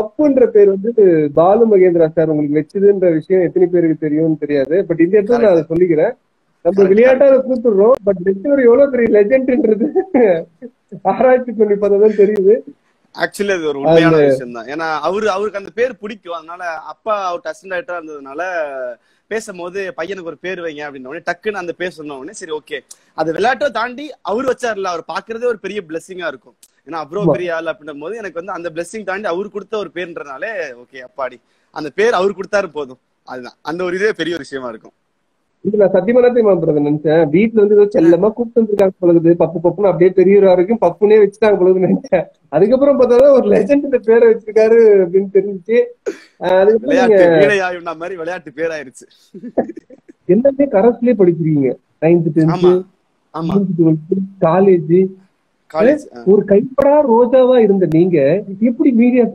பப்புன்ற பேர் வந்து பாலு மகேந்திரா சார் உங்களுக்கு வச்சதுன்ற விஷயம் எத்தனை பேருக்கு தெரியும்னு தெரியாது பட் இந்த இடத்துல நான் அதை சொல்லிக்கிறேன் நம்ம Correct. விளையாட்டா அதை கூப்பிடுறோம் பட் நெட்வர் எவ்வளவு பெரிய லெஜெண்ட்ன்றது ஆராய்ச்சி பண்ணி பார்த்ததான் தெரியுது ஆக்சுவலி அது ஒரு உண்மையான விஷயம் தான் ஏன்னா அவரு அவருக்கு அந்த பேர் பிடிக்கும் அதனால அப்பா அவர் அசிஸ்டன்ட் டைரக்டரா இருந்ததுனால பேசும்போது பையனுக்கு ஒரு பேர் வைங்க அப்படின்ன உடனே டக்குன்னு அந்த பேர் சொன்ன உடனே சரி ஓகே அது விளையாட்டை தாண்டி அவர் வச்சார்ல அவர் பாக்குறதே ஒரு பெரிய பிளெஸிங்கா இருக்கும் ஏன்னா அவ்வளவு ஆமா. பெரிய ஆள் அப்படின்னும் போது எனக்கு வந்து அந்த பிளெஸிங் தாண்டி அவர் கொடுத்த ஒரு பேர்ன்றனாலே ஓகே அப்பாடி அந்த பேர் அவர் கொடுத்தாரு போதும் அதுதான் அந்த ஒரு இதே பெரிய ஒரு விஷயமா இருக்கும் இது நான் சத்தியமா தெரியுமா பிரதர் நினைச்சேன் வீட்டுல வந்து ஏதோ செல்லமா கூப்பிட்டு வந்திருக்காங்க பொழுது பப்பு பப்புன்னு அப்படியே பெரியவரா வரைக்கும் பப்புனே வச்சுட்டாங்க பொழுது நினைச்சேன் அதுக்கப்புறம் பார்த்தா ஒரு லெஜெண்ட் பேரை வச்சிருக்காரு அப்படின்னு தெரிஞ்சுச்சு அஹ் அதுக்கப்புறம் நீங்க விளையாட்டு வீணையாயும்னா மாதிரி விளையாட்டு பேராயிருச்சு எல்லாமே கரஸ்லயே படிக்கிறீங்க நைன்த் ஆமா டென்த் ஆமா டுவெல்த் காலேஜ் காலேஜ் ஒரு கைப்படா ரோஜாவா இருந்த நீங்க எப்படி மீடியா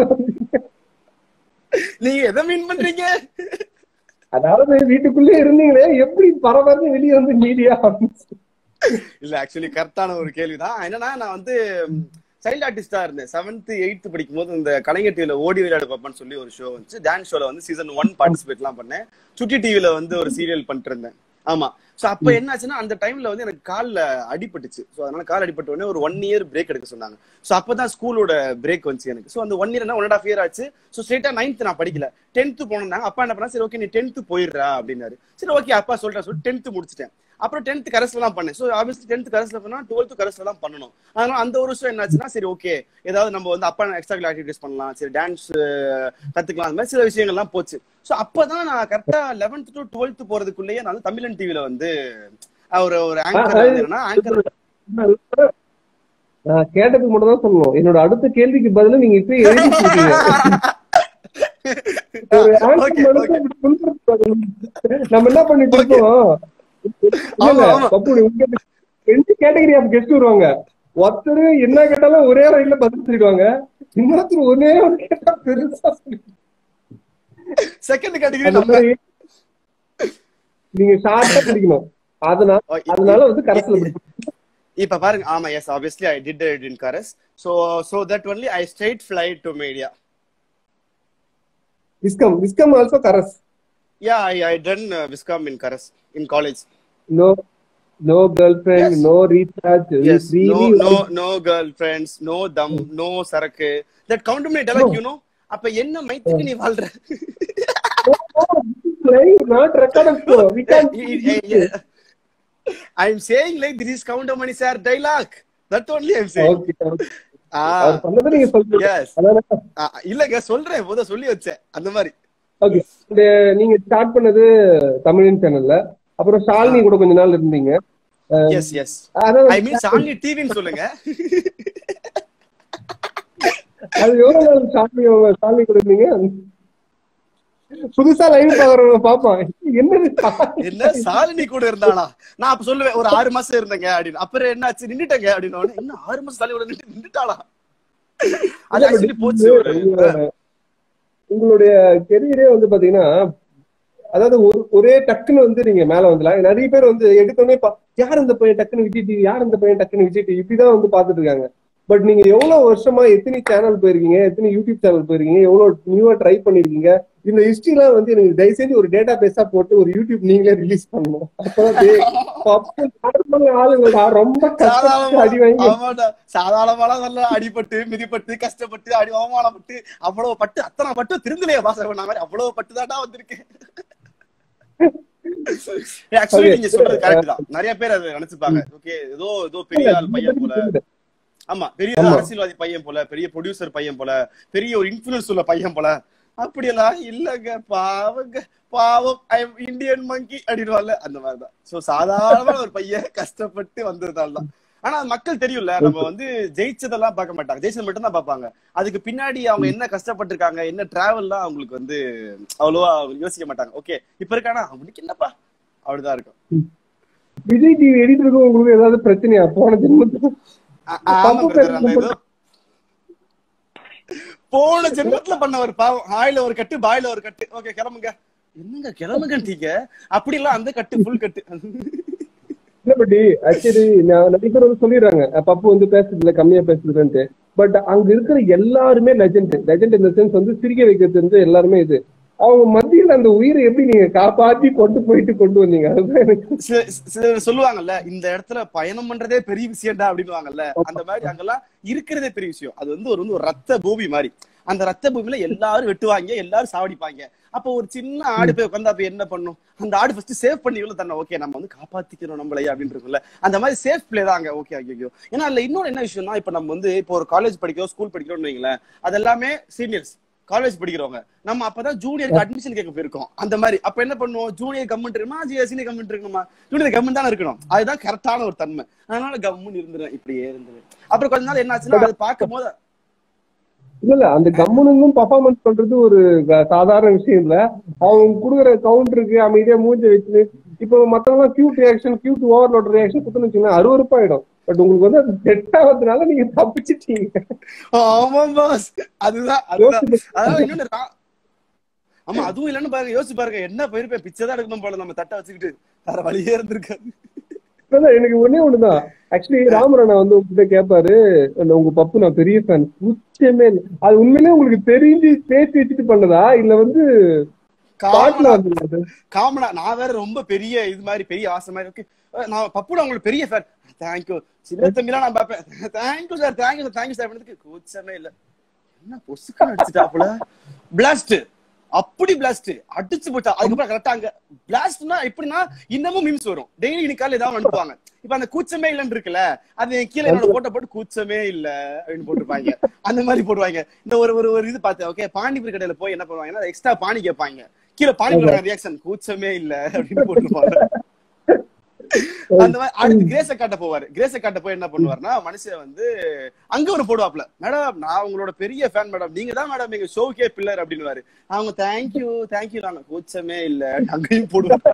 நீங்க எதை மீன் பண்றீங்க அதாவது வீட்டுக்குள்ளே இருந்தீங்களே எப்படி பரபரன்னு வெளியே வந்து மீடியா இல்ல ஆக்சுவலி கரெக்டான ஒரு கேள்விதான் என்னன்னா நான் வந்து சைல்ட் ஆர்டிஸ்டா இருந்தேன் செவன்த் எயித்து படிக்கும் போது இந்த கலைஞர் டிவில ஓடி விளையாடு பாப்பான்னு சொல்லி ஒரு ஷோ வந்துச்சு டான்ஸ் ஷோல வந்து சீசன் ஒன் பார்ட்டிசிபேட் எல்லாம் பண்ணேன் சுட்டி டிவில வந்து ஒரு சீரியல் பண்ணிட்டு இருந்தேன் ஆமா சோ அப்ப என்ன ஆச்சுன்னா அந்த டைம்ல வந்து எனக்கு கால்ல அடிபட்டுச்சு சோ அதனால கால் அடிபட்ட உடனே ஒரு ஒன் இயர் பிரேக் எடுக்க சொன்னாங்க சோ அப்பதான் ஸ்கூலோட பிரேக் வந்துச்சு எனக்கு சோ அந்த ஒன் இயர் என்ன ஒன் அண்ட் ஆஃப் இயர் ஆச்சு சோ ஸ்ட்ரெயிட்டா நைன்த் நான் படிக்கல டென்த் போனாங்க அப்பா என்ன பண்ணா சரி ஓகே நீ டென்த் போயிடுறா அப்படின்னாரு சரி ஓகே அப்பா சொல்றேன் சொல்லி டென்த் முடிச்சிட்டேன் அப்புறம் டென்த் கரஸ்ல தான் பண்ணேன் ஸோ ஆப்வியஸ்லி டென்த் கரஸ்ல பண்ணா டுவெல்த் கரஸ்ல தான் பண்ணணும் அதனால அந்த ஒரு வருஷம் என்னாச்சுன்னா சரி ஓகே ஏதாவது நம்ம வந்து அப்பா எக்ஸ்ட்ரா ஆக்டிவிட்டிஸ் பண்ணலாம் சரி டான்ஸ் கத்துக்கலாம் அந்த மாதிரி சில விஷயங்கள்லாம் போச்சு ஸோ அப்பதான் நான் கரெக்டா லெவன்த் டு டுவெல்த் போறதுக்குள்ளேயே நான் வந்து தமிழன் டிவில வந்து ஒரு ஒரு ஆங்கர் என்னன்னா ஆங்கர் நான் கேட்டதுக்கு மட்டும் தான் சொல்லணும் என்னோட அடுத்த கேள்விக்கு பதிலா நீங்க இப்ப எழுதி கொடுத்தீங்க ஒரு answer Okay, மட்டும் இப்படி சொல்றது நம்ம என்ன பண்ணிட்டு இருக்கோம் ஆமா, இல்ல, ஆமா. பப்பு, உங்க ரெண்டு கேட்டகரி ஆஃப் கெஸ்ட் வருவாங்க ஒருத்தர் என்ன கேட்டாலும் ஒரே வழியில பதில் சொல்லிடுவாங்க இன்னொருத்தர் ஒரே ஒரு கேட்டா பெருசா சொல்லிடுவாங்க. செகண்ட் கேட்டகரி அந்த நம்ம மாதிரி நீங்க ஷார்ட்டா பிடிக்கணும் அதனால அதனால வந்து கரஸ்ல பிடிக்கணும் இப்ப பாருங்க ஆமா yes obviously I did it in corres so so that only I straight flight to media viscom viscom also corres yeah I I done viscom in corres in college no no girlfriend Yes. no recharge Yes, It's really no, no, no girlfriends, no dum, no சரக்கு. That count me dialogue, you know? அப்ப என்ன மைத்துக்கு நீ வாழ்ற live, not recorded show. We can't I am saying like this is Goundamani sir dialogue that only I am saying Okay, okay. அவர் சொன்னதை நீங்க சொல்றீங்க S அதானே? இல்லங்க சொல்றேன் முத சொல்லி வச்சேன் அந்த மாதிரி Okay. இந்த நீங்க ஸ்டார்ட் பண்ணது தமிழன் சேனல்ல அப்புறம் ஷாலினி கூட கொஞ்ச நாள் இருந்தீங்க எஸ் எஸ் அதாவது ஐ மீன் சாங்கி டிவின்னு சொல்லுங்க அது எவ்வளவு நாள் ஷாலினி அவங்க ஷாலினி கூட இருந்தீங்க புதுசா லைவ் பாக்குறவங்க பாப்பான் என்னது என்ன சாலினி கூட இருந்தாளா நான் அப்ப சொல்லுவேன் ஒரு ஆறு மாசம் இருந்தேங்க அப்படின்னு அப்புறம் என்னாச்சு நின்னுட்டேங்க அப்படின்னு உடனே, என்ன ஆறு மாசம் சாலியோட நின்று நின்னுட்டாளா அது ஆக்சுவலி போச்சு ஒரு உங்களோட- உங்களுடைய கெரியரே வந்து பாத்தீங்கன்னா அதாவது ஒரு ஒரே டக்குன்னு வந்து நீங்க மேல வந்துலாம் நிறைய பேர் வந்து எடுத்தோடனே பா- யார் இந்த பையன் டக்குன்னு விஜய் டிவி யார் இந்த பையன் டக்குன்னு விஜய் டிவி இப்படிதான் வந்து பாத்துட்டு இருக்காங்க பட் நீங்க எவ்வளவு வருஷமா எத்தனை சேனல் போயிருக்கீங்க எத்தனை யூடியூப் சேனல் போயிருக்கீங்க எவ்வளவு நியூவா ட்ரை பண்ணிருக்கீங்க இந்த ஹிஸ்டரி எல்லாம் வந்து எனக்கு தயவு செஞ்சு ஒரு டேட்டா பேஸா போட்டு ஒரு யூடியூப் நீங்களே ரிலீஸ் பண்ணணும் அப்பதான் டேய், பப்பு normal ஆளுங்கடா ரொம்ப கஷ்டப்பட்டு அடி வாங்கி ஆமாடா சாதாரணமாலாம் நல்லா அடிபட்டு மிதிப்பட்டு கஷ்டப்பட்டு அடி அவமானப்பட்டு அவ்வளவு பட்டு அத்தனை பட்டு திருந்தலையே பாச பண்ண மாதிரி அவ்வளவு பட்டு தான்டா வந்திருக்கேன் ஆக்சுவலி Okay. நீங்க சொல்றது கரெக்ட் தான் நிறைய பேர் அதை நினைச்சுப்பாங்க ஓகே ஏதோ ஏதோ பெரிய ஆள் பையன் போல ஆமா பெரிய ஆமா. அரசியல்வாதி பையன் போல பெரிய ப்ரொடியூசர் பையன் போல பெரிய ஒரு இன்ஃபுளுன்ஸ் உள்ள பையன் போல அப்படியெல்லாம் இல்லங்க பாவங்க பாவம் ஐ எம் இந்தியன் மங்கி அப்படின்வால அந்த மாதிரிதான் சோ சாதாரண ஒரு பையன் கஷ்டப்பட்டு வந்ததுனால தான் ஆனா அது மக்கள் தெரியும்ல நம்ம வந்து ஜெயிச்சதெல்லாம் பார்க்க மாட்டாங்க ஜெயிச்சது மட்டும் தான் பார்ப்பாங்க அதுக்கு பின்னாடி அவங்க என்ன கஷ்டப்பட்டிருக்காங்க என்ன டிராவல்லாம் அவங்களுக்கு வந்து அவ்வளவா அவங்க யோசிக்க மாட்டாங்க ஓகே இப்ப இருக்கானா அவனுக்கு என்னப்பா அப்படிதான் இருக்கும் விஜய் டிவி எடிட்டருக்கும் உங்களுக்கு ஏதாவது பிரச்சனையா போன ஜென்மத்துக்கு ஆ- ஆமா brother, அந்த ஏதோ போன ஜென்மத்துல பண்ண ஒரு பாவம் ஆயில ஒரு கட்டு பாயில ஒரு கட்டு ஓகே கிளம்புங்க என்னங்க கிளம்புங்கன்றீங்க அப்படி எல்லாம் அந்த கட்டு ஃபுல் கட்டு இல்ல பட் ஆக்சுவலி நிறைய பேர் வந்து சொல்லிடுறாங்க அஹ் பப்பு வந்து பேசுறது இல்ல கம்மியா பேசுறதுன்ட்டு பட் அங்க இருக்கிற எல்லாருமே லெஜெண்ட் லெஜெண்ட் இந்த சென்ஸ் வந்து சிரிக்க வைக்கிறது வந்து எல்லாருமே இது அவங்க மத்தியில அந்த உயிரை எப்படி நீங்க காப்பாத்தி கொண்டு போயிட்டு கொண்டு வந்தீங்க அதுதான் எனக்கு சில- சிலர் சொல்லுவாங்கல்ல இந்த இடத்துல பயணம் பண்றதே பெரிய விஷயம்டா அப்படின்னுவாங்கல்ல அந்த மாதிரி அங்கெல்லாம் இருக்கிறதே பெரிய விஷயம் அது வந்து ஒரு வந்து ஒரு ரத்த பூமி மாதிரி அந்த ரத்த பூமியில எல்லாரும் வெட்டுவாங்க எல்லாரும் சாவடிப்பாங்க அப்போ ஒரு சின்ன ஆடு போய் உட்காந்து அப்ப என்ன பண்ணும் அந்த ஆடு ஃபர்ஸ்ட் சேவ் பண்ணி உள்ள தன்னை ஓகே நம்ம வந்து காப்பாத்திக்கிறோம் நம்மளே அப்படின்னு இருக்கும்ல அந்த மாதிரி சேஃப் பிளே தான் அங்க ஓகே ஐயோ ஏன்னா அதுல இன்னொரு என்ன விஷயம்னா இப்ப நம்ம வந்து இப்போ ஒரு காலேஜ் படிக்கிறோம் ஸ்கூல் படிக்கிறோம்னு வைங்களேன் அது எல்லாமே சீனியர்ஸ் காலேஜ் படிக்கிறவங்க நம்ம அப்பதான் ஜூனியருக்கு அட்மிஷன் கேட்க போயிருக்கோம் அந்த மாதிரி அப்ப என்ன பண்ணுவோம் ஜூனியர் கமெண்ட் இருக்கணுமா சீனியர் கமெண்ட் இருக்கணுமா ஜூனியர் கமெண்ட் தானே இருக்கணும் அதுதான் கரெக்டான ஒரு தன்மை அதனால கம்முன்னு இருந்துருவேன் இப்படியே இருந்துருவேன் அப்புறம் கொஞ்ச நாள் என்ன ஆச்சுன்னா அது பார்க்கும் போது இல்ல இல்ல அந்த கம்முனுங்கும் பர்ஃபார்மன்ஸ் பண்றது ஒரு க- சாதாரண விஷயம் இல்ல அவங்க குடுக்குற கவுண்டருக்கு அமைதியா மூஞ்ச வச்சு இப்போ மத்தவங்க cute reaction cute overload reaction குத்துன்னு வச்சுங்கன்னா அருவருப்பாயிடும் பட் உங்களுக்கு வந்து அது செட் ஆகிறதுனால நீங்க தப்பிச்சிட்டீங்க ஆமா பாஸ் அதுதான் அதுதான் யோசிச்சு அதாவது இன்னொன்னு ரா- ஆமா அதுவும் இல்லன்னு பாருங்க யோசிச்சு பாருங்க என்ன போயிருப்பேன் பிச்சை தான் எடுக்கணும் போல நம்ம தட்டை வச்சுக்கிட்டு வேற வழியே இருந்திருக்காது இல்ல, எனக்கு ஒண்ணே ஒண்ணுதான் ஆக்சுவலி ராமரண்ணா வந்து உங்ககிட்ட கேட்பாரு இல்ல, உங்க பப்பு நான் பெரிய ஃபேன் உச்சமே இல்ல அது உண்மையிலேயே உங்களுக்கு தெரிஞ்சு பேசி வச்சுட்டு பண்ணதா இல்ல வந்து பாட்டுல காமனா வந்து அது? காமனா நான் வேற ரொம்ப பெரிய இது மாதிரி பெரிய ஆசை மாதிரி இருக்கு அஹ் நான் பப்புட உங்களுக்கு பெரிய ஃபேன் தேங்க்யூ சின்ன தம்பிலாம் நான் பார்ப்பேன் thank you sir thank you sir thank you sir பண்ணதுக்கு கூச்சமே இல்ல என்ன பொசுக்கு அடிச்சுட்டாப்புல பிளாஸ்ட் அப்படி பிளாஸ்ட் அடிச்சு போட்டா அதுக்கப்புறம் கரெக்டா அங்க பிளாஸ்ட்னா எப்படின்னா இன்னமும் மீம்ஸ் வரும் டெய்லி இன்னைக்கு காலையில ஏதாவது அனுப்புவாங்க இப்ப அந்த கூச்சமே இல்லன்னு இருக்குல்ல அது என் கீழே என்னோட போட்டோ போட்டு கூச்சமே இல்ல அப்படின்னு போட்டிருப்பாங்க அந்த மாதிரி போடுவாங்க இந்த ஒரு ஒரு ஒரு இது பார்த்தேன் ஓகே பானிபூரி கடையில போய் என்ன பண்ணுவாங்கன்னா எக்ஸ்ட்ரா பானி கேட்பாங்க கீழே பானிபூரி ரியாக்ஷன் கூச்சமே இல்ல அப்படின்னு போட்டிருப்பாங்க அந்த மாதிரி அடுத்து கிரேஸ காட்ட போவாரு கிரேஸ காட்ட போய் என்ன பண்ணுவாருன்னா மனுஷன் வந்து அங்க ஒரு போடுவாப்ல மேடம் நான் உங்களோட பெரிய ஃபேன் மேடம் நீங்க தான் மேடம் எங்க ஷோக்கே பில்லர் அப்படின்னு அவங்க தேங்க்யூ தேங்க்யூ நாங்க கூச்சமே இல்ல அங்கேயும் போடுவாங்க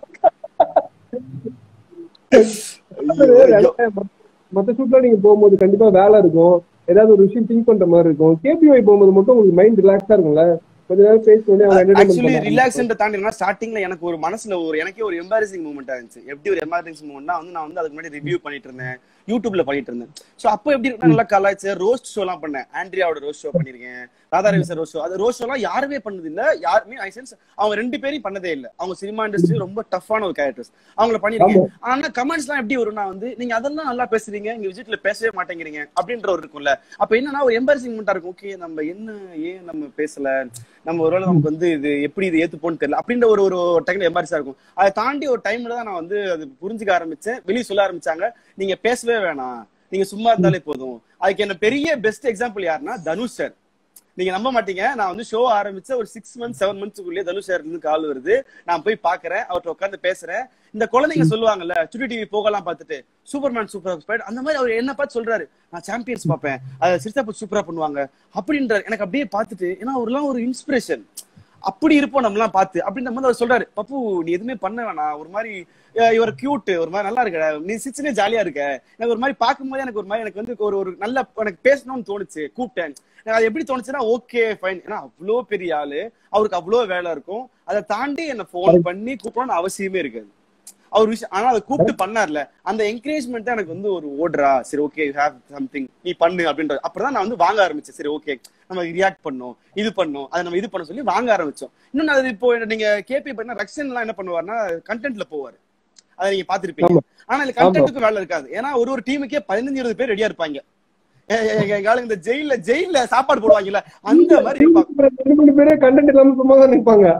ஐயோ, ஐயோ. மத்த ஷூட்ல நீங்க போகும்போது கண்டிப்பா வேலை இருக்கும் ஏதாவது ஒரு விஷயம் திங்க் பண்ற மாதிரி இருக்கும் கேபிஒய் போகும்போது மட்டும் உங்களுக்கு மைண்ட் ரிலாக்ஸா இருக்கும்ல கொஞ்ச நேரம் பேசி வந்து அவங்க entertainment ஆக்சுவலி பண்ணுவாங்க. ரிலாக்ஸ் தாண்டி என்ன ஸ்டார்டிங்ல எனக்கு ஒரு மனசுல ஒரு எனக்கே ஒரு எம்பாரசிங் மூமெண்டா இருந்துச்சு எப்படி ஒரு எம்பாரசிங் மூமெண்ட்னா வந்து நான் வந்து அதுக்கு முன்னாடி ரிவ்யூ பண்ணிட்டு இருந்தேன் யூடியூப்ல பண்ணிட்டு இருந்தேன் சோ அப்போ எப்படி இருக்குன்னா நல்லா கலாய்ச்சு ரோஸ்ட் ஷோ எல்லாம் பண்ணேன் ஆண்ட்ரியாவோட ரோஸ்ட் ஷோ பண்ணிருக்கேன் Radha Ravi sir roast show அது ரோஸ்ட் ஷோ எல்லாம் யாருமே பண்ணது இல்ல யாருமே ஐ சென்ஸ் அவங்க ரெண்டு பேரும் பண்ணதே இல்ல அவங்க சினிமா இண்டஸ்ட்ரி ரொம்ப டஃப்பான ஒரு கேரக்டர்ஸ் அவங்கள பண்ணிருக்கேன் ஆனா கமெண்ட்ஸ் எல்லாம் எப்படி வரும்னா வந்து நீங்க அதெல்லாம் நல்லா பேசுறீங்க இங்க விஜயத்துல பேசவே மாட்டேங்கிறீங்க அப்படின்ற ஒரு இருக்கும்ல அப்ப என்னன்னா ஒரு எம்பாரசிங் மூமெண்டா இருக்கும் ஓகே நம்ம என்ன ஏன் நம்ம பேசல நம்ம ஒருவேளை நமக்கு வந்து இது எப்படி இது ஏத்துப்போன்னு தெரியல அப்படின்ற ஒரு ஒரு டெக்னிக் எம்பாரஸா இருக்கும் அதை தாண்டி ஒரு டைம்ல தான் நான் வந்து அது புரிஞ்சுக்க ஆரம்பிச்சேன் வெளியே சொல்ல ஆரம்பிச்சாங்க நீங்க பேசவே வேணாம் நீங்க சும்மா இருந்தாலே போதும் அதுக்கு என்ன பெரிய பெஸ்ட் எக்ஸாம்பிள் யாருன்னா தனுஷ் சார் நீங்க நம்ப மாட்டீங்க நான் வந்து ஷோ ஆரம்பிச்ச ஒரு சிக்ஸ் மந்த்ஸ் செவன் மந்த்ஸ்க்குள்ளேயே தனுஷ் சார் இருந்து கால் வருது நான் போய் பாக்குறேன் அவர்கிட்ட உட்காந்து பேசுறேன் இந்த குழந்தைங்க சொல்லுவாங்கல்ல சுட்டி டிவி போகலாம் பார்த்துட்டு சூப்பர்மேன் சூப்பர் ஸ்பைட் அந்த மாதிரி அவர் என்ன பார்த்து சொல்றாரு நான் சாம்பியன்ஸ் பார்ப்பேன் அதை சிரித்தாப்பு சூப்பரா பண்ணுவாங்க அப்படின்றாரு எனக்கு அப்படியே பார்த்துட்டு ஏன்னா அவர்லாம் ஒரு இன்ஸ்பிரேஷன் அப்படி இருப்போம் நம்மலாம் பார்த்து அப்படின்னு நம்ம வந்து அவர் சொல்றாரு பப்பு நீ எதுவுமே பண்ண வேணாம் ஒரு மாதிரி இவர் கியூட் ஒரு மாதிரி நல்லா இருக்க நீ சிச்சுனே ஜாலியா இருக்க எனக்கு ஒரு மாதிரி பார்க்கும்போது எனக்கு ஒரு மாதிரி எனக்கு வந்து ஒரு ஒரு நல்ல எனக்கு பேசணும்னு தோணுச்சு கூப்பிட்டேன் எனக்கு அது எப்படி தோணுச்சுன்னா ஓகே ஃபைன் ஏன்னா அவ்வளோ பெரிய ஆளு அவருக்கு அவ்வளோ வேலை இருக்கும் அதை தாண்டி என்ன ஃபோன் பண்ணி கூப்பிடணும்னு அவசியமே இருக்காது அவர் விஷயம் ஆனா அதை கூப்பிட்டு பண்ணார்ல அந்த என்கரேஜ்மெண்ட் தான் எனக்கு வந்து ஒரு ஓடுறா சரி ஓகே ஹேவ் சம்திங் நீ பண்ணு அப்படின்றது அப்புறம் நான் வந்து வாங்க ஆரம்பிச்சேன் சரி ஓகே நம்ம ரியாக்ட் பண்ணோம் இது பண்ணோம் அதை நம்ம இது பண்ண சொல்லி வாங்க ஆரம்பிச்சோம் இன்னொன்னு அது இப்போ நீங்க கேபி பண்ணா ரக்ஷன் எல்லாம் என்ன பண்ணுவாருன்னா கண்டென்ட்ல போவாரு அதை நீங்க பாத்திருப்பீங்க ஆனா இந்த கண்டென்ட்டுக்கு வேலை இருக்காது ஏன்னா ஒரு ஒரு டீமுக்கே பதினஞ்சு இருபது பேர் ரெடியா இருப்பாங்க எங்க ஆளுங்க இந்த ஜெயில ஜெயில சாப்பாடு போடுவாங்கல்ல அந்த மாதிரி இருப்பாங்க ரெண்டு மூணு பேரே கண்டென்ட் இல்லாம சும்மா தான் நிப்பாங்க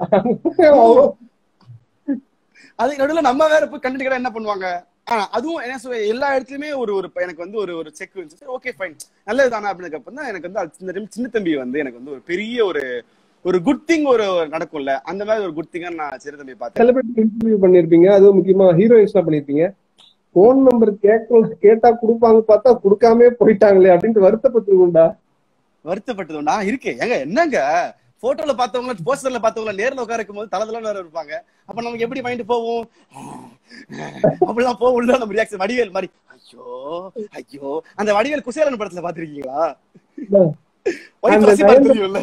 அதுக்கு நடுவில் நம்ம வேற போய் கண்டென்ட் என்ன பண்ணுவாங்க ஆனா அதுவும் என்ன சொல்ல எல்லா இடத்துலயுமே ஒரு ஒரு எனக்கு வந்து ஒரு ஒரு செக் இருந்துச்சு ஓகே ஃபைன் நல்லது தானே அப்படின்னு அப்புறம் தான் எனக்கு வந்து அது சின்ன சின்ன தம்பி வந்து எனக்கு வந்து ஒரு பெரிய ஒரு ஒரு குட் திங் ஒரு நடக்கும்ல அந்த மாதிரி ஒரு குட் திங்கா நான் சிறு தம்பி பார்த்தேன் செலிபிரிட்டி இன்டர்வியூ பண்ணிருப்பீங்க அதுவும் முக்கியமா ஹீரோயின்ஸ் எல்லாம் பண்ணிருப்பீங்க போன் நம்பர் கேட்க கேட்டா கொடுப்பாங்க பார்த்தா கொடுக்காம போயிட்டாங்களே அப்படின்ட்டு வருத்தப்பட்டிருக்கும்டா வருத்தப்பட்டது உண்டா இருக்கு ஏங்க என்னங்க போட்டோல பார்த்தவங்க போஸ்டர்ல பார்த்தவங்கள நேர்ல உட்கார இருக்கும் போது தலதெல்லாம் வேற இருப்பாங்க அப்ப நமக்கு எப்படி மைண்ட் போவோம் அப்படிலாம் போக உள்ள நம்ம ரியாக்ஷன் வடிவேல் மாதிரி ஐயோ ஐயோ அந்த வடிவேல் குசேலன் படத்துல பாத்திருக்கீங்களா அந்த ஒய்ஃப் ரசிப்பா தெரியும்ல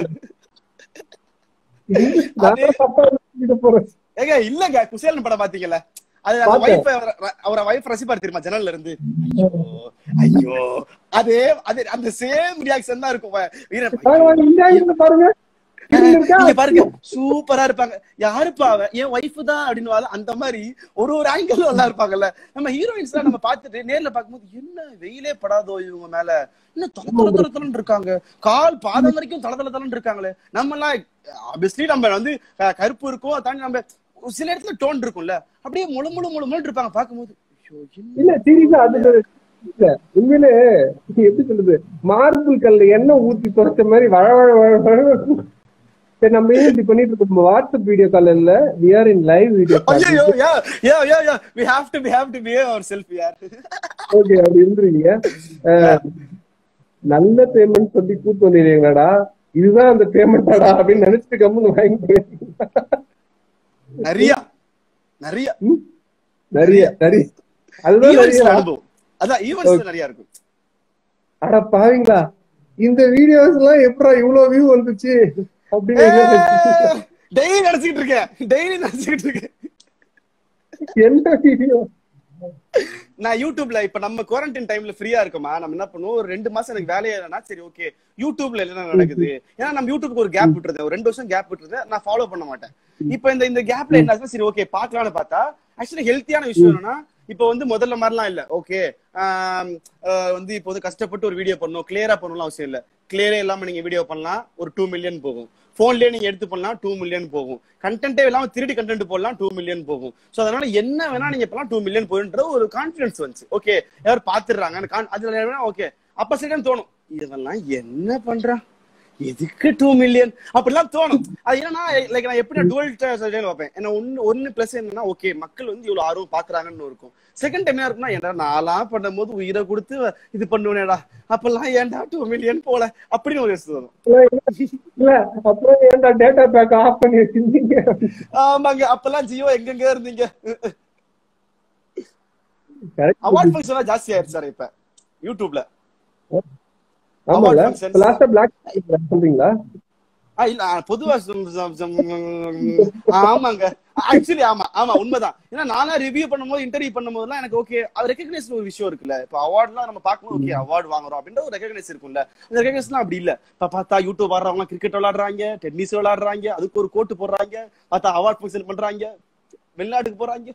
நான் தப்பா எழுதிட்டு போறேன் ஏங்க இல்லங்க குசேலன் படம் பாத்தீங்கல்ல அது அந்த பார்த்தேன். வைஃப் அவர வைஃப் ரசிப்பார் தெரியுமா ஜன்னல்ல இருந்து ஐயோ ஐயோ அதே அதே அந்த சேம் ரியாக்ஷன் தான் இருக்கும் வ- வீரன் வாங்க, வாங்க, இந்த angle பாருங்க இது இருக்கா? நீங்க பாருங்க சூப்பரா இருப்பாங்க யாருப்பா அவ என் ஒய்ஃப் தான் அப்படின்னு அந்த மாதிரி ஒரு ஒரு ஆங்கிள் நல்லா இருப்பாங்கல்ல நம்ம ஹீரோயின்ஸ் எல்லாம் நம்ம பார்த்துட்டு நேர்ல பார்க்கும்போது என்ன வெயிலே படாதோ இவங்க மேல இன்னும் தொல தொல தொல தொலன்னு இருக்காங்க கால் பாதம் வரைக்கும் தொல தொல தொலன்னு இருக்காங்களே நம்ம எல்லாம் ஆப்வியஸ்லி நம்ம வந்து க- கருப்பு இருக்கும் அதை தாண்டி நம்ம ஒரு சில இடத்துல டோன் இருக்கும்ல அப்படியே முழு முழு முழு முழு இருப்பாங்க பார்க்கும்போது ஐயோ, என்ன இல்ல சீரியஸா அது இல்ல உண்மையிலே எப்படி சொல்றது மார்பிள் கல்ல எண்ணெய் ஊத்தி துடைச்ச மாதிரி வழ வழ வழ வழ சரி நம்ம ஏன் இப்படி பண்ணிட்டு இருக்கோம் நம்ம வாட்ஸ்அப் வீடியோ கால் இல்ல we are in live video call ஐயோ yeah yeah yeah yeah we have to we have to behave ourselves யார் ஓகே அப்படி இருந்துருங்க அஹ், நல்ல பேமெண்ட் சொல்லி கூட்டு வந்துடுறீங்களாடா இதுதான் அந்த பேமெண்டாடா அப்படின்னு நினைச்சிட்டு கம்முன்னு வாங்கிட்டு நிறைய நிறைய ம்? நிறைய நிறைய அதுதான் ஈவெண்ட்ஸ் நிறைய அனுபவம் அதான் ஈவெண்ட்ஸ் நிறைய இருக்கும் அட பாவீங்களா இந்த வீடியோஸ் எல்லாம் எப்படா இவ்வளவு வியூ வந்துச்சு அப்படின்னு டெய்லி நினைச்சுக்கிட்டு இருக்கேன் டெய்லி நினைச்சுக்கிட்டு இருக்கேன் என்ன வீடியோ நான் யூடியூப்ல இப்ப நம்ம குவாரண்டைன் டைம்ல ஃப்ரீயா இருக்கோமா நம்ம என்ன பண்ணுவோம் ஒரு ரெண்டு மாசம் எனக்கு வேலையே இல்லைன்னா சரி ஓகே யூடியூப்ல என்ன நடக்குது ஏன்னா நம்ம யூடியூப்க்கு ஒரு கேப் விட்டுருந்தேன் ஒரு ரெண்டு வருஷம் கேப் விட்டுருந்தேன் நான் ஃபாலோ பண்ண மாட்டேன் இப்ப இந்த இந்த கேப்ல என்ன ஆச்சுன்னா, சரி ஓகே பாக்கலாம்னு பார்த்தா ஆக்சுவலி ஹெல்த்தியான விஷயம் என்னன்னா இப்ப வந்து முதல்ல மாதிரிலாம் இல்ல ஓகே வந்து இப்போ வந்து கஷ்டப்பட்டு ஒரு வீடியோ பண்ணணும் கிளியரா பண்ணணும் அவசியம் இல்ல கிளியரே இல்லாம நீங்க வீடியோ பண்ணலாம் ஒரு டூ மில்லியன் போகும் போன்லயே நீங்க எடுத்து பண்ணலாம் டூ மில்லியன் போகும் கண்டென்ட்டே இல்லாம திருடி கண்டென்ட் போடலாம் டூ மில்லியன் போகும் சோ அதனால என்ன வேணா நீங்க பண்ணலாம் டூ மில்லியன் போகுன்ற ஒரு கான்பிடன்ஸ் வந்துச்சு ஓகே யாரும் பாத்துடுறாங்க அதுல ஓகே அப்ப சரி தோணும் இதெல்லாம் என்ன பண்றான் எதுக்கு டூ மில்லியன் அப்படிலாம் தோணும் அது என்னன்னா லைக் நான் எப்படி டுவெல் சைடில் வைப்பேன் என்ன ஒன்னு ஒன்னு பிளஸ் என்னன்னா ஓகே மக்கள் வந்து இவ்வளவு ஆர்வம் பாக்குறாங்கன்னு இருக்கும் செகண்ட் டைம் என்ன இருக்குன்னா ஏன்டா நான்லாம் பண்ணும்போது உயிரை கொடுத்து இது பண்ணுவேனேடா அப்பெல்லாம் ஏன்டா டூ மில்லியன் போல அப்படின்னு ஒரு யோசிச்சு வரும் இல்ல அப்புறம் ஏன்டா டேட்டா பேக் ஆஃப் பண்ணி வச்சிருந்தீங்க ஆமாங்க அப்பெல்லாம் ஜியோ எங்கெங்க இருந்தீங்க Correct. அவார்ட் ஃபங்க்ஷன் எல்லாம் ஜாஸ்தி ஆயிருச்சு சார் இப்ப யூடியூப்ல ஆமால award functions. லாஸ்டா பிளாக் சொல்றீங்களா ஆ, இல்ல ஆ, பொதுவா சும்- சும்- சும்- ஆமாங்க ஆக்சுவலி ஆமா ஆமா உண்மைதான் ஏன்னா நானா ரிவ்யூ பண்ணும்போது இன்டர்வியூ பண்ணும்போதுலாம் எனக்கு ஓகே அது ரெகக்னைஸ் ஒரு விஷயம் இருக்குல்ல இப்ப அவார்ட்லாம் நம்ம பார்க்கும்போது ஓகே அவார்ட் வாங்குறோம் அப்படின்ற ஒரு ரெகக்னைஸ் இருக்கும்ல அந்த ரெகக்னைஸ்லாம் அப்படி இல்ல இப்ப பார்த்தா யூடியூப் வர்றவங்க கிரிக்கெட் விளையாடுறாங்க டென்னிஸ் விளையாடுறாங்க அதுக்கு ஒரு கோட்டு போடுறாங்க பார்த்தா அவார்ட் ஃபங்க்ஷன் பண்றாங்க வெளிநாட்டுக்கு போறாங்க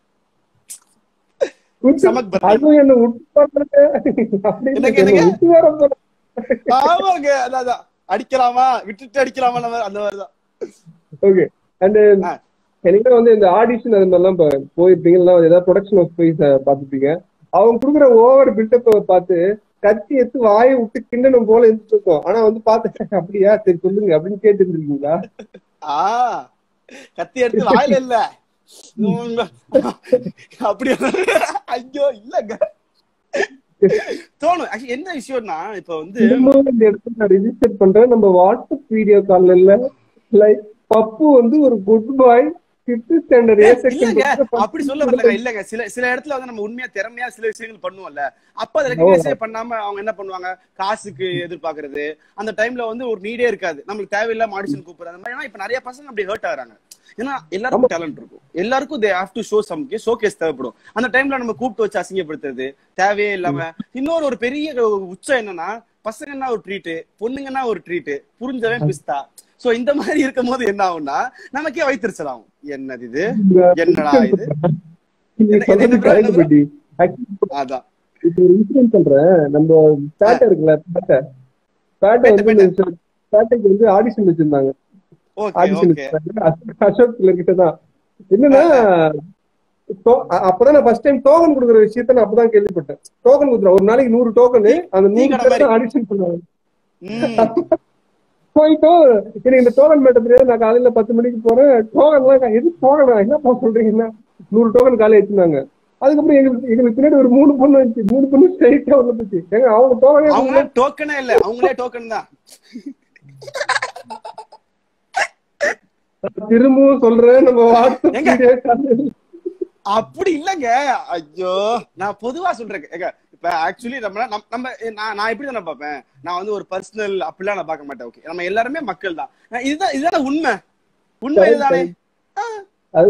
சமக் பர்மா. அதுவும் என்ன விட்டு போறது அப்படின்னு என்னங்க, என்னங்க? விட்டு வர போற ஆமாங்க அதான் அதான். அடிக்கலாமா விட்டுட்டு அடிக்கலாமா நம்ம அந்த மாதிரிதான் ஓகே அண்ட் ஆ. எனக்கு வந்து இந்த ஆடிஷன் அது மாதிரிலாம் இப்ப போயிருப்பீங்கன்னா ஏதாவது ப்ரொடக்ஷன் ஒர்க் போய் ச- பார்த்திருப்பீங்க அவங்க கொடுக்குற ஓவர் பில்டப் பார்த்து கத்தி எடுத்து வாயை விட்டு கிண்டணும் போல இருந்துட்டு இருக்கும் ஆனா வந்து பார்த்து அப்படியா சரி சொல்லுங்க அப்படின்னு கேட்டு இருந்திருக்கீங்களா ஆ கத்தி எடுத்து வாயில இல்ல உம், அப்படியா ஐயோ இல்லங்க தோணும் Actually, என்ன விஷயம்னா இப்ப வந்து திரும்பவும் இந்த இடத்துல நான் ரிஜிஸ்டர் பண்றேன் நம்ம வாட்ஸ்அப் வீடியோ கால்ல இல்ல லைக் பப்பு வந்து ஒரு good boy fifth standard A இல்லங்க செக்ஷன் அப்படி சொல்ல வரலங்க இல்லங்க சில சில இடத்துல வந்து நம்ம உண்மையா திறமையா சில விஷயங்கள் பண்ணுவோம்ல அப்ப அதை ரெகனைஸே பண்ணாம அவங்க என்ன பண்ணுவாங்க காசுக்கு எதிர்பார்க்கறது அந்த டைம்ல வந்து ஒரு நீடே இருக்காது நம்மளுக்கு தேவையில்லாம ஆடிஷன் கூப்பிடுறது அந்த மாதிரி ஏன்னா இப்ப நிறைய பசங்க அப்படி ஹர்ட் ஆகுறாங்க ஏன்னா எல்லாருக்கும் டேலண்ட் இருக்கும் எல்லாருக்கும் they have to show some showcase தேவைப்படும் அந்த டைம்ல நம்ம கூப்பிட்டு வச்சு அசிங்கப்படுத்துறது தேவையே இல்லாம இன்னொரு ஒரு பெரிய உச்சம் என்னன்னா பசங்கன்னா ஒரு ட்ரீட் பொண்ணுங்கன்னா ஒரு ட்ரீட் புரிஞ்சவன் பிஸ்தா சோ இந்த மாதிரி இருக்கும் போது என்ன ஆகும்னா நமக்கே வைத்திருச்சல் ஆகும் என்னது இது என்னடா இது நீ சொல்றது கரெக்ட் பட்டி அதான் இப்போ ஒரு இன்சிடென்ட் சொல்றேன் நம்ம பேட்டை இருக்குல்ல பேட்டை பேட்டை வந்து இந்த பேட்டைக்கு வந்து ஆடிஷன் வச்சிருந்தாங்க ஓகே ஆடிஷன் ஓகே வச்சிருந்தாங்க அசோக் கிட்ட தான் என்னன்னா டோ- அ- அப்பதான் நான் ஃபர்ஸ்ட் டைம் டோக்கன் கொடுக்குற விஷயத்த நான் அப்பதான் கேள்விப்பட்டேன் டோக்கன் கொடுக்குறேன் ஒரு நாளைக்கு நூறு டோக்கன் அந்த டீ நூறு கடை மாதிரி. பேர் ஆடிஷன் பண்ணுவாங்க ம் போயிட்டோ எனக்கு இந்த டோக்கன் மேட்ட தெரியாது நான் காலையில பத்து மணிக்கு போறேன் டோக்கன் எல்லாம் எது டோக்கன் என்னப்பா சொல்றீங்கன்னா நூறு டோக்கன் காலையில வச்சிருந்தாங்க அதுக்கப்புறம் எங்களுக்கு எங்களுக்கு பின்னாடி ஒரு மூணு பொண்ணு வந்துச்சு மூணு பொண்ணு ஸ்ட்ரைட்டா வந்துச்சு ஏங்க அவங்க டோக்கனே அவங்களே டோக்கனே இல்ல அவங்களே டோக்கன் தான் திரும்பவும் சொல்றேன் நம்ம வாட்ஸ்அப் ஏங்க? வீடியோ கால் அப்படி இல்லங்க ஐயோ நான் பொதுவா சொல்றேன் ஏங்க இப்ப ஆக்சுவலி நம்ம நம்ம- நம்ம நான் நான் எப்படி தானே பார்ப்பேன் நான் வந்து ஒரு பர்சனல் அப்படிலாம் நான் பார்க்க மாட்டேன் ஓகே நம்ம எல்லாருமே மக்கள் தான் நான் இதுதான் இதுதானே உண்மை உண்மை Correct, இதுதானே ஆ, அது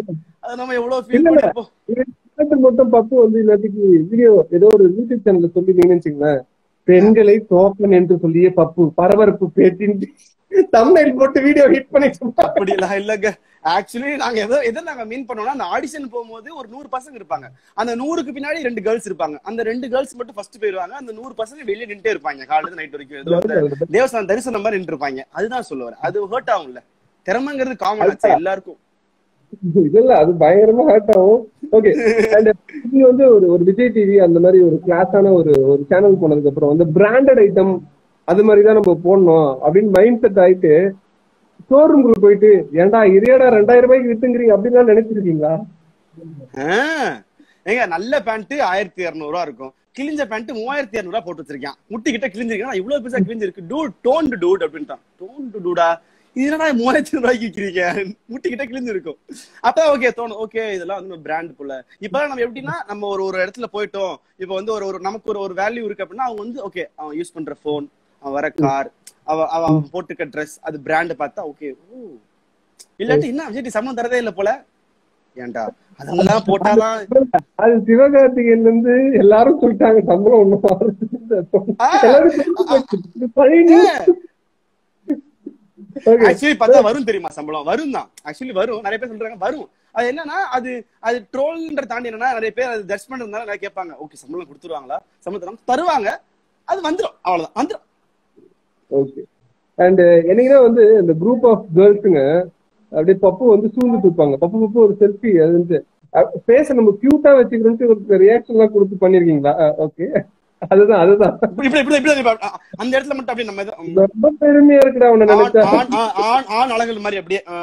அது நம்ம எவ்வளவு ஃபீல் இல்ல, இல்ல. பண்ணிருப்போம் இது மட்டும் பப்பு வந்து இன்னத்துக்கு வீடியோ ஏதோ ஒரு யூடியூப் சேனல்ல சொல்லிட்டீங்கன்னு வச்சுங்களேன் பெண்களை தோப்பன் என்று சொல்லிய பப்பு பரபரப்பு பேட்டின் தமிழில் போட்டு வீடியோ ஹிட் பண்ணி அப்படி எல்லாம் இல்லங்க ஆக்சுவலி நாங்க எதோ எதை நாங்க மீன் பண்ணோம்னா அந்த ஆடிஷன் போகும்போது ஒரு நூறு பசங்க இருப்பாங்க அந்த நூறுக்கு பின்னாடி ரெண்டு கேர்ள்ஸ் இருப்பாங்க அந்த ரெண்டு கேர்ள்ஸ் மட்டும் ஃபர்ஸ்ட் போயிருவாங்க அந்த நூறு பசங்க வெளியே நின்னுட்டே இருப்பாங்க காலையில நைட் வரைக்கும் ஏதோ அந்த தேவஸ்தான தரிசனம் மாதிரி நின்று இருப்பாங்க அதுதான் சொல்லுவாரு அது ஹர்ட் ஆகும்ல திறமைங்கிறது காமன் ஆச்சு எல்லாருக்கும் இல்ல அது பயங்கரமா ஹர்ட் ஆகும் ஓகே அண்ட் நீங்க வந்து ஒரு ஒரு விஜய் டிவி அந்த மாதிரி ஒரு கிளாஸான ஒரு ஒரு சேனல் போனதுக்கு அப்புறம் வந்து பிராண்டட் ஐட்டம் அது மாதிரி தான் நம்ம போடணும் அப்படின்னு மைண்ட் செட் ஆயிட்டு ஸ்டோர் ரூமுக்கு போயிட்டு ஏன்டா இதையடா ரெண்டாயிரம் ரூபாய்க்கு வித்துங்கிறீங்க அப்படின்னு நினைச்சிருக்கீங்களா ஆஹ். ஏங்க நல்ல பேண்ட் ஆயிரத்தி இருநூறு ரூபா இருக்கும் கிழிஞ்ச பேண்ட் மூவாயிரத்தி இருநூறு ரூபா போட்டு வச்சிருக்கேன் முட்டி கிட்ட கிழிஞ்சிருக்கேன் இவ்வளவு பெருசா கிழிஞ்சிருக்கு டூட் டோன்டு டூட் அப்படின்ட்டான் டோன்டு டூடா இது என்னடா மூவாயிரத்தி ரூபாய்க்கு விற்கிறீங்க முட்டி கிட்ட கிழிஞ்சிருக்கும் அப்ப ஓகே தோணும் ஓகே இதெல்லாம் வந்து பிராண்ட் போல இப்ப நம்ம எப்படின்னா நம்ம ஒரு ஒரு இடத்துல போயிட்டோம் இப்ப வந்து ஒரு ஒரு நமக்கு ஒரு ஒரு வேல்யூ இருக்கு அப்படின்னா அவங்க வந்து ஓகே அவன் யூஸ் பண்ற போன் அவன் வர கார் அவ அவ அவன் போட்டுக்க ட்ரெஸ் அது பிராண்ட் பார்த்தா ஓகே ஓ இல்லாட்டி என்ன விஜய் சம்பளம் தரதே இல்ல போல ஏன்டா அதெல்லாம் போட்டாதான் அது சிவகார்த்திகேயன்ல இருந்து எல்லாரும் சொல்லிட்டாங்க சம்பளம் ஒண்ணும் வரல. ஆ. எல்லாரும் சொல்லிட்டு போச்சு. இது பழைய news. Okay. ஆக்சுவலி பார்த்தா வரும் தெரியுமா சம்பளம் வரும் தான் ஆக்சுவலி வரும் நிறைய பேர் சொல்றாங்க வரும் அது என்னன்னா அது அது ட்ரோல்ன்ற தாண்டி என்னன்னா நிறைய பேர் அது ஜட்ஜ் பண்றதுனால நிறைய கேட்பாங்க ஓகே சம்பளம் கொடுத்துருவாங்களா சம்பளம் தருவாங்க தருவாங்க அது வந்துரும் அவ்வளவுதான் வந்துரும் ஓகே அண்ட் என்னைக்குன்னா வந்து இந்த குரூப் ஆஃப் கேர்ள்ஸுங்க அப்படியே பப்பு வந்து சூழ்ந்துட்டு இருப்பாங்க பப்பு பப்பு ஒரு செல்ஃபி அது வந்து பேச நம்ம கியூட்டா வச்சுக்கிறோம்ட்டு ஒரு ரியாக்ஷன் எல்லாம் கொடுத்து பண்ணிருக்கீங்களா ஓகே அதுதான் அதுதான் இப்படி இப்படி இப்படி இப்படி இப்படி அ- அந்த இடத்துல மட்டும் அப்படியே நம்ம இது- ரொம்ப பெருமையா இருக்குடா உன்னை ஆண் நினைச்சா ஆண் ஆண் ஆண் ஆண் அழகுகள் மாதிரி அப்படியே ஆ.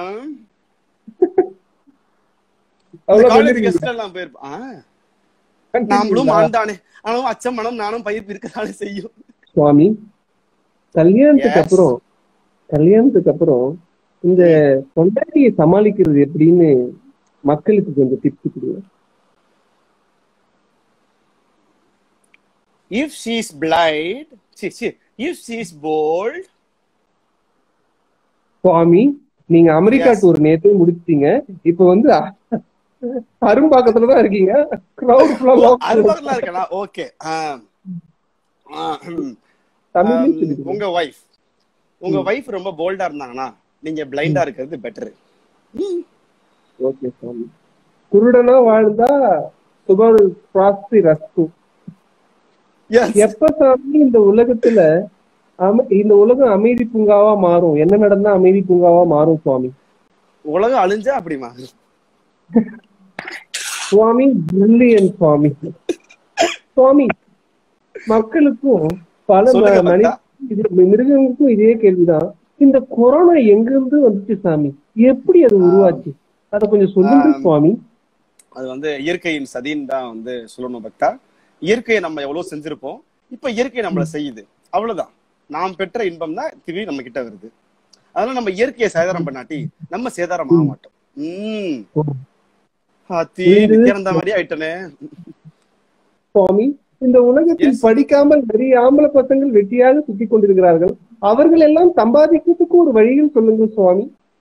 இந்த அவ்வளவு காலேஜ் பண்ணிருக்கீங்களா? கெஸ்ட் எல்லாம் போயிருப்போம் ஆ. நாமளும் ஆண்டானே ஆனாலும் அச்சம் மனம் நானும் பயிர் இருக்கதானே செய்யும் சுவாமி கல்யாணத்துக்கு Yes. அப்புறம் கல்யாணத்துக்கு அப்புறம் இந்த பொண்டாட்டியை சமாளிக்கிறது எப்படின்னு மக்களுக்கு கொஞ்சம் டிப்ஸ் கொடுங்க if she is blind see, see, if she is bold சுவாமி நீங்க அமெரிக்கா Yes. டூர் நேத்தே முடிச்சிட்டீங்க இப்ப வந்து அரும்பாக்கத்துல தான் இருக்கீங்க கிரௌட் அது பக்கத்துல இருக்கா ஓகே தமிழ்லயும் சொல்லிடுங்க. உங்க வைஃப் உங்க வைஃப் ரொம்ப போல்டா இருந்தாங்கன்னா நீங்க பிளைண்டா இருக்கிறது பெட்டர் ஓகே சுவாமி குருடனா வாழ்ந்தா சுபர் பிராஸ்தி ரஸ்து எப்ப சாமி இந்த உலகத்துல அம- இந்த உலகம் அமைதி பூங்காவா மாறும் என்ன நடந்தா அமைதி பூங்காவா மாறும் சுவாமி உலகம் அழிஞ்சா அப்படிமா சுவாமி பிரில்லியன் சுவாமி சுவாமி மக்களுக்கும் பல சொல்லுங்க ம- மனித பக்தா. இது மிருகங்களுக்கும் இதே கேள்விதான் இந்த கொரோனா எங்க இருந்து வந்துச்சு சாமி எப்படி அது உருவாச்சு அத கொஞ்சம் சொல்லுங்க ஆம். சுவாமி அது வந்து இயற்கையின் சதின்னு தான் வந்து சொல்லணும் பக்தா இயற்கையை நம்ம எவ்வளவு செஞ்சிருப்போம் இப்ப இயற்கை நம்மள செய்யுது அவ்வளவுதான் நாம் பெற்ற இன்பம் தான் திரும்பி நம்ம கிட்ட வருது அதனால நம்ம இயற்கையை சேதாரம் பண்ணாட்டி நம்ம சேதாரம் ஆக மாட்டோம் உம் அத்தி நித்தியானந்த மாதிரி ஆயிட்டனே சுவாமி இந்த உலகத்தில் Yes. படிக்காமல் நிறைய ஆம்பளை பசங்கள் வெட்டியாக சுத்தி கொண்டிருக்கிறார்கள் அவர்கள் எல்லாம் சம்பாதிக்கிறதுக்கு ஒரு வழியில் சொல்லுங்கள் சுவாமி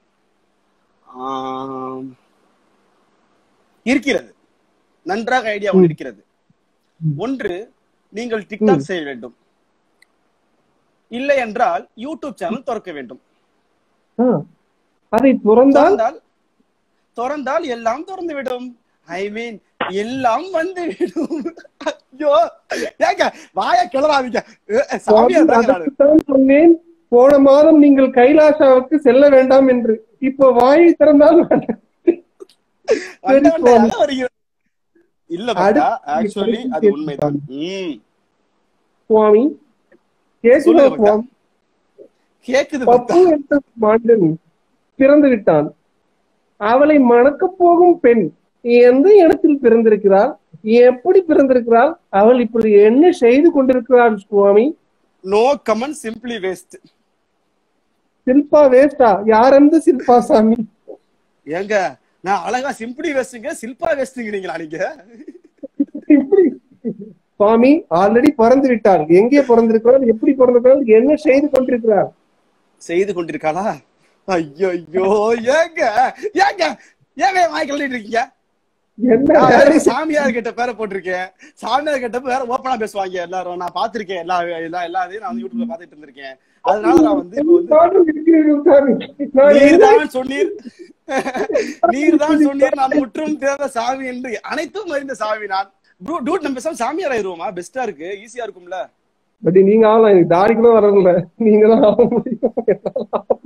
ஆம். இருக்கிறது நன்றாக ஐடியா ஒன்று இருக்கிறது ஒன்று நீங்கள் டிக்டாக் செய்ய வேண்டும் இல்லை என்றால் யூடியூப் சேனல் திறக்க வேண்டும் ஆ, அதை துறந்தால் திறந்தால் திறந்தால் எல்லாம் திறந்து விடும் ஐ மீன் எல்லாம் வந்து விடும் ஐயோ ஏங்க வாய கிளறாதீங்க அஹ், அஹ், சாமியா தாங்க நானு. அதற்குத்தான் சொன்னேன் போன மாதம் நீங்கள் கைலாசாவுக்கு செல்ல வேண்டாம் என்று இப்போ வாயை திறந்தால் வேண்டாம். சரி, சுவாமி. வந்தவன்டையாக வருகிறது. இல்ல பக்தா அடுத்து ஆக்சுவலி அது கேள்வி உண்மைதான் ம் சுவாமி கேக்குதா சொல்லுங்க பக்தா. சுவாமி கேக்குது பப்பு பக்தா என்ற மாண்டன் பிறந்து விட்டான் அவளை மணக்கப் போகும் பெண் எந்த இடத்தில் பிறந்திருக்கிறாள் எப்படி பிறந்திருக்கிறாள் அவள் இப்படி என்ன செய்து கொண்டிருக்கிறாள் சுவாமி no comment simply waste Shilpa வேஸ்டா யாரெந்த சில்பா சாமி ஏங்க நான் அழகா சிம்பிளி வேஸ்ட்டுங்க சில்பா வேஸ்ட்டுங்கிறீங்களா நீங்க இப்படி சுவாமி ஆல்ரெடி பிறந்து விட்டாள் எங்கே பிறந்திருக்கிறாள் எப்படி பிறந்திருக்கிறாள் என்ன செய்து கொண்டிருக்கிறாள் செய்து கொண்டிருக்காளா ஐயோ ஐயோ ஏங்க ஏங்க ஏங்க என் வாய் கழட்டிட்டு இருக்கீங்க என்ன நான் வேற வேற சாமியார் கிட்ட பேரை போட்டிருக்கேன் சாமியார் கிட்ட வேற ஓப்பனா பேசுவாங்க எல்லாரும் நான் பாத்திருக்கேன் எல்லா எல்லா எல்லா இதையும் நான் வந்து யூடியூப்ல பாத்துட்டு இருந்திருக்கேன் அதனால நான் வந்து இப்போ வந்து நானும் இருக்கிறேன் சாமி. நான் நீர்தான் சொன்னீர் நீர்தான் சொன்னீர் நான் முற்றும் தேர்ந்த சாமி என்று அனைத்தும் அறிந்த சாமி நான் ப்ரோ டூட் நம்ம பேசாம சாமியார் ஆயிருவோமா பெஸ்டா இருக்கு ஈஸியா இருக்கும்ல பட் நீங்க ஆகலாம் எனக்கு தாடிக்கெல்லாம் வர்றதில்ல நீங்க தான் ஆக முடியும்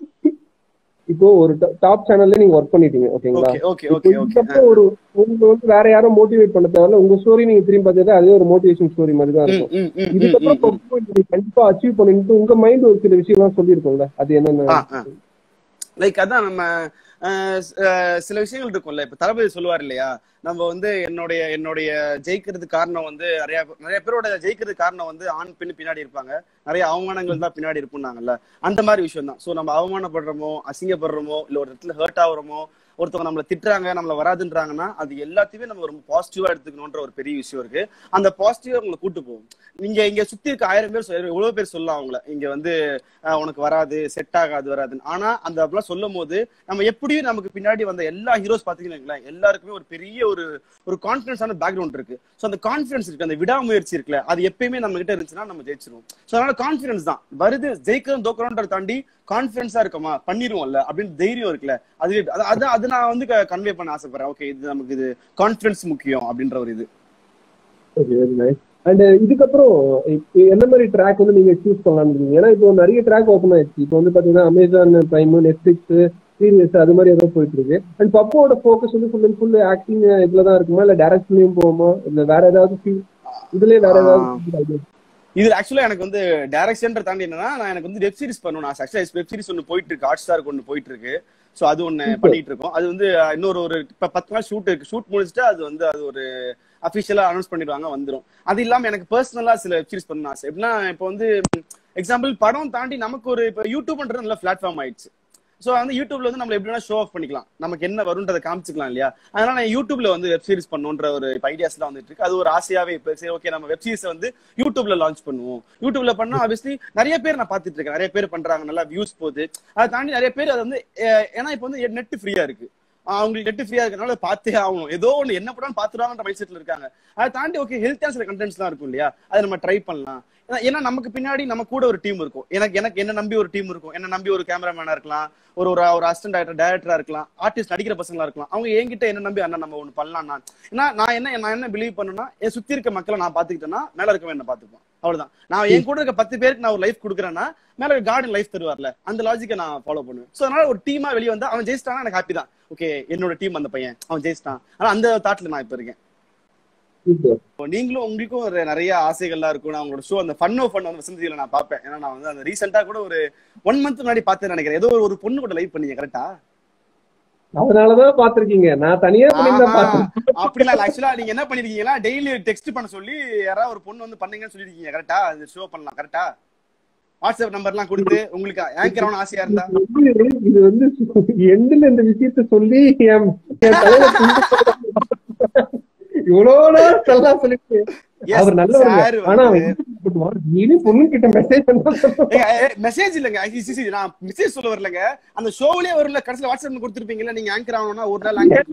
இப்போ ஒரு டாப் சேனல்ல நீங்க ஒர்க் பண்ணிட்டீங்க ஓகேங்களா ஓகே ஓகே இப்போ ஓகே ஓகே இதுக்கப்புறம் ஒரு உங்களுக்கு வந்து வேற யாரும் மோட்டிவேட் பண்ண தேவையில்ல உங்க ஸ்டோரி நீங்க திரும்பி பார்த்தா அதே ஒரு மோட்டிவேஷன் ஸ்டோரி மாதிரி தான் இருக்கும் இதுக்கப்புறம் இப்போ நீங்க கண்டிப்பா அச்சீவ் பண்ணிட்டு உங்க மைண்ட் ஒரு சில விஷயம்லாம் சொல்லியிருக்கோம்ல அது என்னென்ன லைக் அதான் நம்ம அஹ், அஹ், சில விஷயங்கள் இருக்கும்ல இப்ப தளபதி சொல்லுவார் இல்லையா நம்ம வந்து என்னுடைய என்னுடைய ஜெயிக்கிறது காரணம் வந்து நிறைய நிறைய பேரோட ஜெயிக்கிறது காரணம் வந்து ஆண் பெண் பின்னாடி இருப்பாங்க நிறைய அவமானங்கள் தான் பின்னாடி இருக்கும்னாங்கல்ல அந்த மாதிரி விஷயம் தான் சோ நம்ம அவமானப்படுறோமோ அசிங்கப்படுறோமோ இல்ல ஒரு இடத்துல ஹர்ட் ஆகுறோமோ ஒருத்தவங்க நம்மள திட்டுறாங்க நம்மள வராதுன்றாங்கன்னா அது எல்லாத்தையுமே நம்ம ரொம்ப பாசிட்டிவா எடுத்துக்கணும்ன்ற ஒரு பெரிய விஷயம் இருக்கு அந்த பாசிட்டிவா உங்களை கூட்டு போகும் நீங்க இங்க சுத்தி இருக்க ஆயிரம் பேர் சொல்ல- எவ்வளவு பேர் சொல்லலாம் அவங்கள இங்க வந்து அஹ், உனக்கு வராது செட் ஆகாது வராதுன்னு ஆனா அந்த அப்படிலாம் சொல்லும் போது நம்ம எப்படியும் நமக்கு பின்னாடி வந்த எல்லா ஹீரோஸ் பாத்தீங்கன்னு வைங்களேன், எல்லாருக்குமே ஒரு பெரிய ஒரு ஒரு கான்பிடன்ஸான பேக்ரவுண்ட் இருக்கு சோ அந்த கான்பிடன்ஸ் இருக்கு அந்த விடாமுயற்சி இருக்குல்ல அது எப்பயுமே நம்ம கிட்ட இருந்துச்சுன்னா நம்ம ஜெயிச்சிருவோம் சோ அதனால கான்பிடன்ஸ் தான் வருது ஜெயிக்கிறோம் தோக்குறோன்றத தாண்டி கான்பிடன்ஸா இருக்கோமா பண்ணிருவோம்ல அப்படின்னு தைரியம் இருக்குல்ல அதுவே அது- அது அது நான் வந்து கன்வே பண்ண ஆசைப்படுறேன் ஓகே இது நமக்கு இது கான்பிடன்ஸ் முக்கியம் அப்படின்ற ஒரு இது ஓகே வெரி நைஸ் அண்ட் இதுக்கப்புறம் இப்போ என்ன மாதிரி ட்ராக் வந்து நீங்க சூஸ் பண்ணலாம்னு இருக்கீங்க ஏன்னா இப்போ நிறைய ட்ராக் ஓப்பன் ஆயிடுச்சு இப்போ வந்து பாத்தீங்கன்னா அமேசான் பிரைம் நெட்ஃபிளிக்ஸ் சீரியஸ் அது மாதிரி ஏதோ போயிட்டு இருக்கு அண்ட் பப்போட ஃபோக்கஸ் வந்து ஃபுல் அண்ட் ஃபுல் ஆக்டிங் இதுல தான் இருக்குமா இல்ல டேரக்ஷன்லயும் போகுமா இல்ல வேற ஏதாவது feel- இதுலயே வேற ஏதாவது இது ஆக்சுவலா எனக்கு வந்து டைரக்ஷன் தாண்டி என்னன்னா நான் எனக்கு வந்து வெப் சீரிஸ் பண்ணணும் ஆக்சுவலா வெப் சீரிஸ் ஒன்று போயிட்டு இருக்கு ஹாட் ஸ்டாருக்கு ஒன்று போயிட்டு இருக்கு ஸோ அது ஒன்று பண்ணிட்டு இருக்கோம் அது வந்து அஹ், இன்னொரு ஒரு இப்ப பத்து நாள் ஷூட் இருக்கு ஷூட் முடிச்சுட்டு அது வந்து அது ஒரு அஃபிஷியலா அனௌன்ஸ் பண்ணிடுவாங்க வந்துரும் அது இல்லாம எனக்கு பர்சனலா சில வெப் சீரிஸ் பண்ணணும் ஆசை எப்படின்னா இப்போ வந்து எக்ஸாம்பிள் படம் தாண்டி நமக்கு ஒரு இப்போ யூடியூப்ன்றது நல்ல பிளாட்ஃபார்ம் ஆயிடுச்சு ஸோ வந்து யூடியூப்ல வந்து நம்ம எப்படி வேணா ஷோ ஆஃப் பண்ணிக்கலாம் நமக்கு என்ன வரும்ன்றதை காமிச்சிக்கலாம் இல்லையா அதனால நான் யூடியூப்ல வந்து வெப் சீரிஸ் பண்ணுன்ற ஒரு ஐடியாஸ் தான் வந்துட்டு இருக்கு அது ஒரு ஆசையாவே இப்போ சரி ஓகே நம்ம வெப் சீரிஸ் வந்து யூடியூப்ல லான்ச் பண்ணுவோம் யூடியூப்ல பண்ணா ஆப்வியஸ்லி நிறைய பேர் நான் பார்த்துட்டு இருக்கேன் நிறைய பேர் பண்றாங்க நல்லா வியூஸ் போகுது அதை தாண்டி நிறைய பேர் அது வந்து அஹ், ஏன்னா இப்போ வந்து நெட் ஃப்ரீயா இருக்கு ஆஹ் அவங்களுக்கு நெட் ஃப்ரீயா இருக்கனால பார்த்தே ஆகணும் ஏதோ ஒன்று என்ன படம் பார்த்துருவாங்கன்ற மைண்ட் செட்ல இருக்காங்க அதை தாண்டி ஓகே ஹெல்த்தியான சில கண்டென்ட்ஸ்லாம் இருக்கும் இல்லையா அதை நம்ம ட்ரை பண்ணலாம் ஏன்னா- ஏன்னா நமக்கு பின்னாடி நம்ம கூட ஒரு டீம் இருக்கும் எனக்கு எனக்கு என்ன நம்பி ஒரு டீம் இருக்கும் என்ன நம்பி ஒரு கேமராமேனா இருக்கலாம் ஒரு ஒரு ஒரு அசிஸ்டன்ட் டைரக்டர் டைரக்டரா இருக்கலாம் ஆர்டிஸ்ட் நடிக்கிற பசங்களா இருக்கலாம் அவங்க என்கிட்ட என்ன நம்பி அண்ணா நம்ம ஒன்று பண்ணலாம் நான் ஏன்னா நான் என்ன நான் என்ன பிலீவ் பண்ணேன்னா என் சுத்தி இருக்க மக்களை நான் பாத்துக்கிட்டேன்னா மேல இருக்கவன் என்ன பாத்துப்பான் அவ்வளவுதான் நான் என் கூட இருக்க பத்து பேருக்கு நான் ஒரு லைஃப் கொடுக்குறேன்னா மேல இருக்க கார்டன் லைஃப் தருவார்ல அந்த லாஜிக்கை நான் ஃபாலோ பண்ணுவேன் சோ அதனால ஒரு டீமா வெளியே வந்தா அவன் ஜெயிச்சிட்டானா எனக்கு ஹாப்பி தான் ஓகே என்னோட டீம் அந்த பையன் அவன் ஜெயிச்சிட்டான் ஆனா அந்த தாட்ல நான் இப்ப இருக்கேன் இப்போ நீங்களும் உங்களுக்கும் ஒரு நிறைய ஆசைகள்லாம் இருக்கும் நான் உங்களோட ஷோ அந்த ஃபன் ஓ ஃபன் வந்து வசந்தியில நான் பார்ப்பேன் ஏன்னா நான் வந்து அந்த ரீசெண்டா கூட ஒரு ஒன் மந்த் முன்னாடி பார்த்தேன்னு நினைக்கிறேன் ஏதோ ஒரு பொண்ணு கூட லைவ் பண்ணீங்க கரெக்டா அதனாலதான் பாத்திருக்கீங்க நான் தனியா பண்ணிருந்தா பார்த்தேன் அப்படிலாம் ஆக்சுவலா நீங்க என்ன பண்ணிருக்கீங்களா டெய்லி டெக்ஸ்ட் பண்ண சொல்லி யாராவது ஒரு பொண்ணு வந்து பண்ணுங்கன்னு சொல்லிருக்கீங்க கரெக்டா அது ஷோ பண்ணலாம் கரெக்டா வாட்ஸ்அப் நம்பர்லாம் கொடுத்து உங்களுக்கு ஆங்கர் ஆகணும் ஆசையா இருந்தா இது வந்து எண்டுல இந்த விஷயத்த சொல்லி என் என் தலையில துண்டு போட்டு இவ்வளவு நாள் சொல்லலாம் சொல்லிட்டு Yes, அவர் நல்லவருங்க sir ஆனா வந்து- அவன் நீனும் பொண்ணு கிட்ட மெசேஜ் மெசேஜ் இல்லங்க ஐ, சி, சி, நான் மெசேஜ் சொல்ல வரலங்க அந்த ஷோவிலே வரும்ல கடைசில வாட்ஸ்அப் கொடுத்துருப்பீங்கல்ல நீங்க ஆங்கர் ஆகணும்னா ஒரு நாள் ஆங்கர்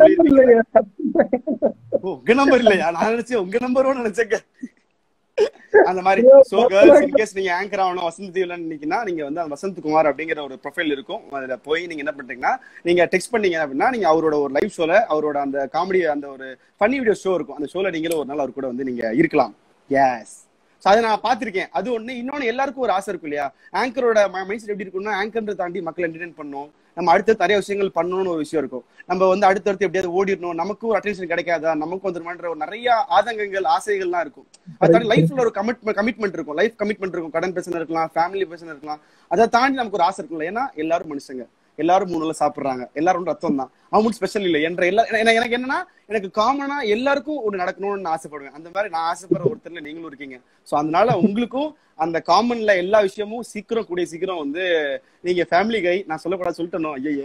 ஓ, உங்க நம்பர் இல்லையா நான் நினைச்சேன் உங்க நம்பரும் நினைச்சேங்க அந்த மாதிரி சோ கேர்ள்ஸ் இன்கேஸ் நீங்க ஆங்கர் ஆகணும் வசந்த் தீவுல நினைக்கினா நீங்க வந்து அந்த வசந்த் குமார் அப்படிங்கிற ஒரு ப்ரொஃபைல் இருக்கும் அதுல போய் நீங்க என்ன பண்றீங்கன்னா நீங்க டெக்ஸ்ட் பண்ணீங்க அப்படின்னா நீங்க அவரோட ஒரு லைவ் ஷோல அவரோட அந்த காமெடி அந்த ஒரு ஃபன்னி வீடியோ ஷோ இருக்கும் அந்த ஷோல நீங்களும் ஒரு நாள் அவர் கூட வந்து நீங்க இருக்கலாம் எஸ் சோ அதை நான் பார்த்திருக்கேன் அது ஒண்ணு இன்னொன்னு எல்லாருக்கும் ஒரு ஆசை இருக்கும் இல்லையா ஆங்கரோட மைண்ட் செட் எப்படி இருக்கும்னா ஆங்கர்ன்ற தாண்டி மக்கள் என்டர்டைன் பண்ணணும் நம்ம அடுத்து நிறைய விஷயங்கள் பண்ணணும்னு ஒரு விஷயம் இருக்கும் நம்ம வந்து அடுத்தடுத்து எப்படியாவது ஓடிடணும் நமக்கும் ஒரு அட்டென்ஷன் கிடைக்காதா நமக்கும் வந்துருமான்ற ஒரு நிறைய ஆதங்கங்கள் ஆசைகள்லாம் இருக்கும் அது தாண்டி லைஃப்ல ஒரு கமிட்மெண்ட் கமிட்மெண்ட் இருக்கும் லைஃப் கமிட்மெண்ட் இருக்கும் கடன் பிரச்சனை இருக்கலாம் ஃபேமிலி பிரச்சனை இருக்கலாம் அதை தாண்டி நமக்கு ஒரு ஆசை இருக்கும்ல ஏன்னா எல்லாரும் மனுஷங்க எல்லாரும் மூணு வேளை சாப்பிடுறாங்க எல்லாரும் ரத்தம் தான் அவங்களுக்கு ஸ்பெஷல் இல்லை என்ற எல்லா எனக்கு எனக்கு என்னன்னா எனக்கு காமனா எல்லாருக்கும் ஒண்ணு நடக்கணும்னு நான் ஆசைப்படுவேன் அந்த மாதிரி நான் ஆசைப்படுற ஒருத்தர்ல நீங்களும் இருக்கீங்க சோ அதனால உங்களுக்கும் அந்த காமன்ல எல்லா விஷயமும் சீக்கிரம் கூடிய சீக்கிரம் வந்து நீங்க ஃபேமிலி கை நான் சொல்லக்கூடாது சொல்லிட்டேனோ ஐயோ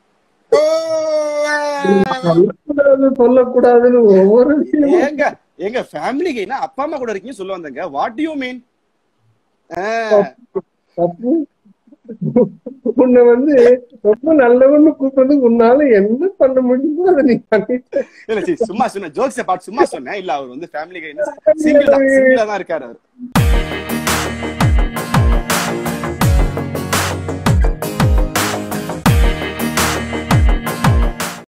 சொல்லக்கூடாது சொல்லக்கூடாதுன்னு ஒவ்வொரு விஷயமும் ஏங்க எங்க ஃபேமிலி கைனா அப்பா அம்மா கூட இருக்கீங்க சொல்ல வந்தேங்க வாட் யூ மீன் தப்பு உன்னை வந்து ரொம்ப நல்லவன்னு கூப்பிட்டு உன்னால என்ன பண்ண முடியுமோ அதை நீ பண்ணிட்ட இல்ல சி சும்மா சொன்னேன் ஜோக்ஸ் பார்த்து சும்மா சொன்னேன் இல்ல அவர் வந்து ஃபேமிலி கை சிங்கிள் தான் சிங்கிளா தான் இருக்காரு அவர்